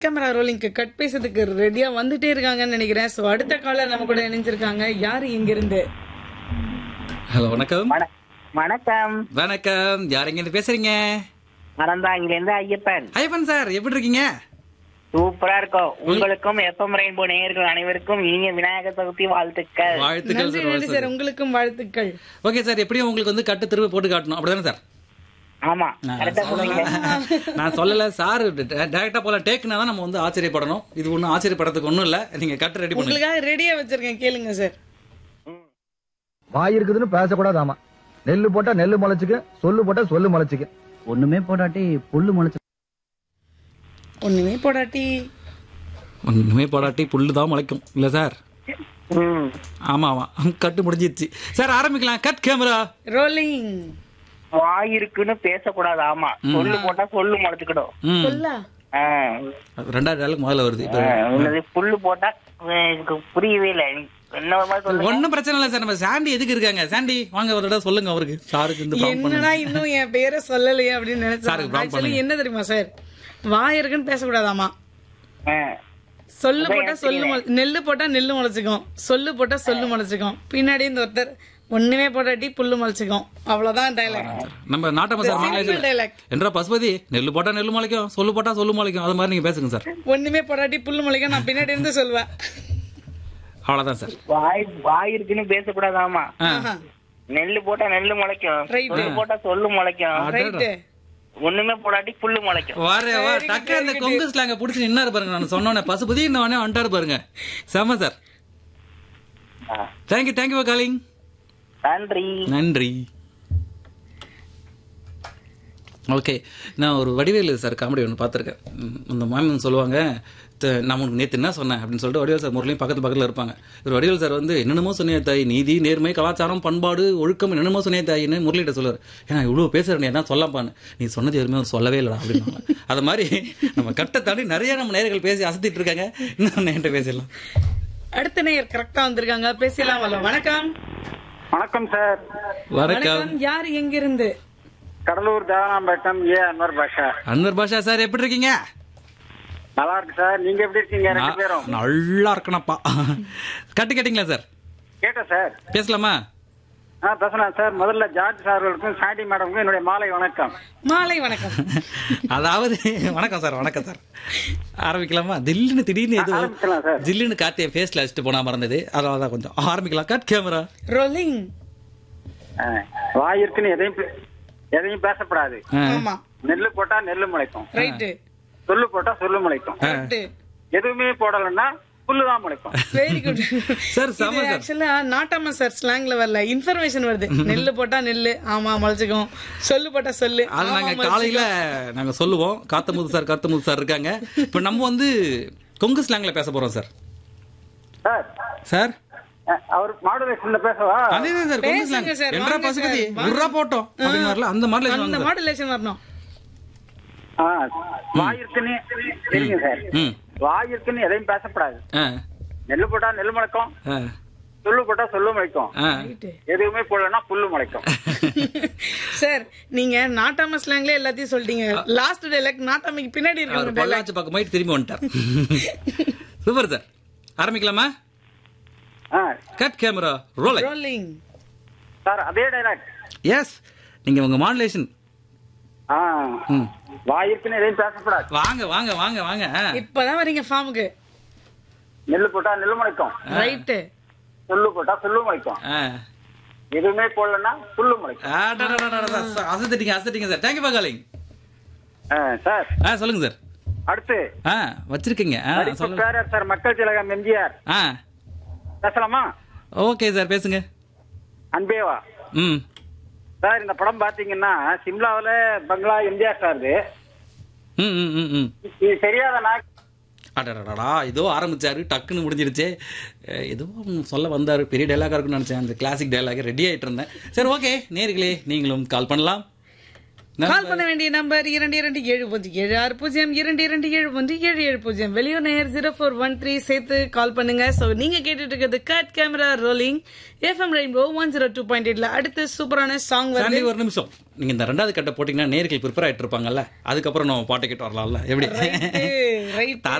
Camera ரோலிங்க்கு cut பேசுறதுக்கு ரெடியா வந்துட்டே இருக்காங்கன்னு நினைக்கிறேன் சோ அடுத்த காலர் நம்ம கூட இணைஞ்சிருக்காங்க யாரு இங்க இருந்து ஹலோ வணக்கம் வண- வணக்கம் வணக்கம் யார் எங்க இருந்து பேசுறீங்க அறந்தாங்கில இருந்து ஐயப்பன் ஐயப்பன் சார் எப்படி இருக்கீங்க சூப்பரா இருக்கும் உங்களுக்கும் எஃப்எம் ரெயின்போ நேயர்கள் அனைவருக்கும் இனிய விநாயகர் சதுர்த்தி வாழ்த்துக்கள் வாழ்த்துக்கள் நன்றி சார் நன்றி சார் உங்களுக்கும் வாழ்த்துக்கள் ஓகே சார் எப்படியும் உங்களுக்கு வந்து கட்டு திரும்ப போட்டு காட்டணும் அப்படிதானே சார் ஆமா கரெக்டா சொன்னீங்க நான் சொல்லல சார் டைரக்டா போல டேக்னா தான் நம்ம வந்து ஆச்சரியப்படணும் இது ஒண்ணும் ஆச்சரியப்படுறதுக்கு ஒண்ணும் இல்ல நீங்க கட்டு ரெடி பண்ணுங்க உங்களுக்காக ரெடியா வச்சிருக்கேன் கேளுங்க சார் வாய் இருக்குதுன்னு பேசக்கூடாது ஆமா நெல்லு போட்டா நெல்லு முளைச்சுக்கு சொல்லு போட்டா சொல்லு முளைச்சுக்கு ஒண்ணுமே போடாட்டி புல்லு முளைச்சு ஒண்ணுமே போடாட்டி ஒண்ணுமே போடாட்டி புல்லு தான் முளைக்கும் இல்ல சார் ம். ஆமா ஆமா கட்டு முடிஞ்சிருச்சு சார் ஆரம்பிக்கலாம் கட் கேமரா ரோலிங் வாய் இருக்குன்னு பேசக்கூடாது ஆமா சொல்லு போட்டா சொல்லு முளைச்சுக்கிடும் ம் சொல்லா ஆ. ரெண்டாவது நாளுக்கு முதல்ல வருது ஆ, உன்னது புல்லு போட்டா அஹ், எனக்கு புரியவே இல்லை நீ என்ன ஒரு மாதிரி சொல்லுங்க ஒன்னும் பிரச்சனை இல்லை சார் நம்ம சாண்டி எதுக்கு இருக்காங்க சாண்டி வாங்க ஒரு தடவை சொல்லுங்க அவருக்கு சாருக்கு இந்த ப்ராப்ளம் பண்ணுங்க என்னடா இன்னும் என் பேரை சொல்லலையே அப்படின்னு சாருக்கு நினைச்சேன் prompt ஆக்சுவலி பண்ணுங்க. என்ன தெரியுமா சார் வாய் இருக்குன்னு பேசக்கூடாதாமா ஆ. சொல்லு அதான் போட்டா எனக்கு சொல்லு முளை- நெல்லு போட்டா நெல்லு முளைச்சுக்கும் சொல்லு போட்டா சொல்லு முளைச்சுக்கும் பின்னாடி இந்த ஒருத்தர் ஒண்ணுமே போட்டாட்டி புல்லு முளைச்சுக்கும் அவ்வளவுதான் டைலாக் நம்ம நாட்டம சார் Simple மாநில dialogue. என்றா பசுபதி நெல்லு போட்டா நெல்லு முளைக்கும் சொல்லு போட்டா சொல்லு முளைக்கும் அது மாதிரி நீங்க பேசுங்க சார் ஒண்ணுமே போட்டாட்டி புல்லு முளைக்கும் நான் பின்னாடி இருந்து சொல்லுவேன் அவ்வளவுதான் சார் வாய் வாய் இருக்குன்னு பேசக்கூடாது ஆமா ஆஹா. நெல்லு போட்டா நெல்லு முளைக்கும் Right. சொல்லு போட்டா சொல்லு முளைக்கும் ரைட்டு ஒண்ணுமே போடாட்டி புல்லு முளைக்கும் வாரே வா டக்கு அந்த கொங்கு ஸ்லாங்க புடிச்சு நின்னாரு பாருங்க நான் சொன்னோன்னே பசுபதி இந்த உடனே வந்துட்டாரு பாருங்க செம சார் ஆ. தேங்க்யூ தேங்க்யூ ஃபார் காலிங் நன்றி நன்றி ஓகே நான் ஒரு வடிவேலு சார் காமெடி ஒன்று பார்த்துருக்கேன் ம், அந்த மாமி வந்து சொல்லுவாங்க "த- நான் உனக்கு நேற்று என்ன சொன்னேன் அப்படின்னு சொல்லிட்டு வடிவேல் சார் முரளியும் பக்கத்து பக்கத்தில் இருப்பாங்க ஒரு வடிவேல் சார் வந்து என்னென்னமோ சொன்னிய தாய் நீதி நேர்மை கலாச்சாரம் பண்பாடு ஒழுக்கம் என்னென்னமோ சொன்னிய தாயின்னு முரளிகிட்ட சொல்லுவார் ஏன்னா இவ்வளோ பேசுகிறேன் என்ன சொல்லப்பான்னு நீ சொன்னது எதுவுமே அவர் சொல்லவே இல்லைடா அப்படின்னு அது மாதிரி நம்ம கட்டை தாண்டி நிறைய நம்ம நேர்கள் பேசி அசத்திட்டு இருக்காங்க இன்னும் நேர்கிட்ட பேசிடலாம் அடுத்த நேயர் கரெக்டா வந்திருக்காங்க பேசலாம் வல்ல வணக்கம் வணக்கம் சார் வணக்கம் வணக்கம் யார் எங்க இருந்து கடலூர் தேவனாம்பேட்டம் ஏ அன்வர் பாஷா அன்வர் பாஷா சார் எப்படி இருக்கீங்க நல்லா இருக்கு சார் நீங்க எப்படி இருக்கீங்க ரெண்டு பேரும் நான் நல்லா இருக்கணப்பா கட்டு கேட்டிங்களா சார் கேட்டேன் சார் பேசலாமா ஆ பேசலாம் சார் முதல்ல ஜார்ஜ் சார்களுக்கும் சாண்டி மேடமுக்கும் என்னுடைய மாலை வணக்கம் மாலை வணக்கம் அதாவது வணக்கம் சார் வணக்கம் சார் ஆரம்பிக்கலாமா தில்லுன்னு திடீர்னு ஏதோ ஆரம்பிக்கலாம் சார். ஜில்லுன்னு காத்திய ஃபேஸ்ல வச்சுட்டு போனா மறந்தது அதனால தான் கொஞ்சம் ஆரம்பிக்கலாம் கட் கேமரா ரோலிங் ஆ, வாய் இருக்குன்னு எதையும் பே- எதையும் பேசப்படாது ஆமா நெல்லு போட்டா நெல்லு முளைக்கும் ரைட்டு சொல்லு போட்டா சொல்லு முளைக்கும் ரைட்டு எதுவுமே போடலைன்னா புல்லு தான் முளைக்கும் வெரி குட் சார், செம சார். ஆக்சுவலா நாட்டாம சார் ஸ்லாங்ல வரல இன்ஃபர்மேஷன் வருது நெல்லு போட்டா நெல்லு ஆமா முளைச்சுக்கும் சொல்லு போட்டா சொல்லு அது ஆமா, நாங்க முளைச்சுக்கும். காலையில நாங்க சொல்லுவோம் காத்தமுது சார் காத்தமுது சார் இருக்காங்க இப்ப நம்ம வந்து கொங்கு ஸ்லாங்ல பேச போறோம் சார் சார் சார் ஆ, அவர் மாடுலேஷன்ல பேசவா அதேதான் சார் கொங்கு ஸ்லாங் பேசுங்க சார், என்றா வாங்க பசுபதி சார், வாங்க. உர்ரா போட்டோம் அப்படின்னு வரல அந்த மாதிரி அந்த சார் மாடுலேஷன் வரணும் ஆ, வாய் இருக்குன்னு சரிங்க சார் ம் வாய் இருக்குன்னு எதையும் பேசப்படாது ஆ நெல்லு போட்டா நெல்லு முளைக்கும் ஆ சொல்லு போட்டா சொல்லு முளைக்கும் ஆ எதுவுமே போடலன்னா புல்லு முளைக்கும் சார் நீங்க நாட்டாம ஸ்லாங்ல எல்லாத்தையும் சொல்லிட்டீங்க லாஸ்ட் டைலாக் நாட்டாமைக்கு பின்னாடி அவர் இருக்கு பொள்ளாச்சி பக்கம் போயிட்டு திரும்பி வந்துட்டார் சூப்பர் சார் ஆரம்பிக்கலாமா ஆ, கட் கேமரா ரோலை ரோலிங் சார் அதே டைலாக் எஸ் நீங்க உங்க மாடுலேஷன் ஆ ம் வாய் இருக்குன்னு எதையும் பேசப்படாது வாங்க வாங்க வாங்க வாங்க ஆ. இப்பதான் வரீங்க ஃபார்முக்கு நெல்லு போட்டா நெல்லு முளைக்கும் ரைட்டு சொல்லு போட்டா சொல்லு முளைக்கும் ஆ. எதுவுமே போடலன்னா புல்லு முளைக்கும் அடடடடடட, சார், அசத்திட்டீங்க அசத்திட்டீங்க சார் தேங்க்யூ ஃபார் காலிங் ஆ, சார் ஆ சொல்லுங்க சார் அடுத்து ஆ வச்சிருக்கீங்க ஆ நடிப்பு சொல்லுங்க பேரர் சார் மக்கள் திலகம் எம்ஜிஆர் ஆ பேசலாமா ஓகே சார் பேசுங்க அன்பேவா ம் சார் இந்த படம் பாத்தீங்கன்னா சிம்லாவுல பங்களா எம்ஜிஆர் சார் ம் ம் ம் ம் இது தெரியாத நான் அடடடடா ஏதோ ஆரம்பிச்சாரு டக்குன்னு முடிஞ்சிருச்சு அஹ் ஏதோ ஒண்ணு சொல்ல வந்தாரு பெரிய டைலாகா இருக்குன்னு நினைச்சேன் அந்த கிளாசிக் டைலாக் ரெடி ஆயிட்டு இருந்தேன் சரி ஓகே நேர்களே நீங்களும் கால் பண்ணலாம் கால் பண்ண வேண்டிய நம்பர் இரண்டு இரண்டு ஏழு பூஜ்ஜியம் ஏழு ஆறு பூஜ்ஜியம் இரண்டு இரண்டு ஏழு ஒன்று ஏழு ஏழு பூஜ்ஜியம் வெளியூர் நேயர் ஜீரோ ஃபோர் ஒன் த்ரீ சேர்த்து கால் பண்ணுங்க சோ நீங்க கேட்டுட்டு இருக்கிறது cut camera rolling FM rainbow one zero two point எயிட்ல அடுத்து சூப்பரான சாங் வருது சாண்டி ஒரு நிமிஷம் நீங்க இந்த ரெண்டாவது கட்ட போட்டீங்கன்னா நேர்கள் ப்ரிப்பேர் ஆயிட்டு இருப்பாங்கல்ல அதுக்கப்புறம் நம்ம பாட்டை கேட்டு வரலாம்ல எப்படி ரைட்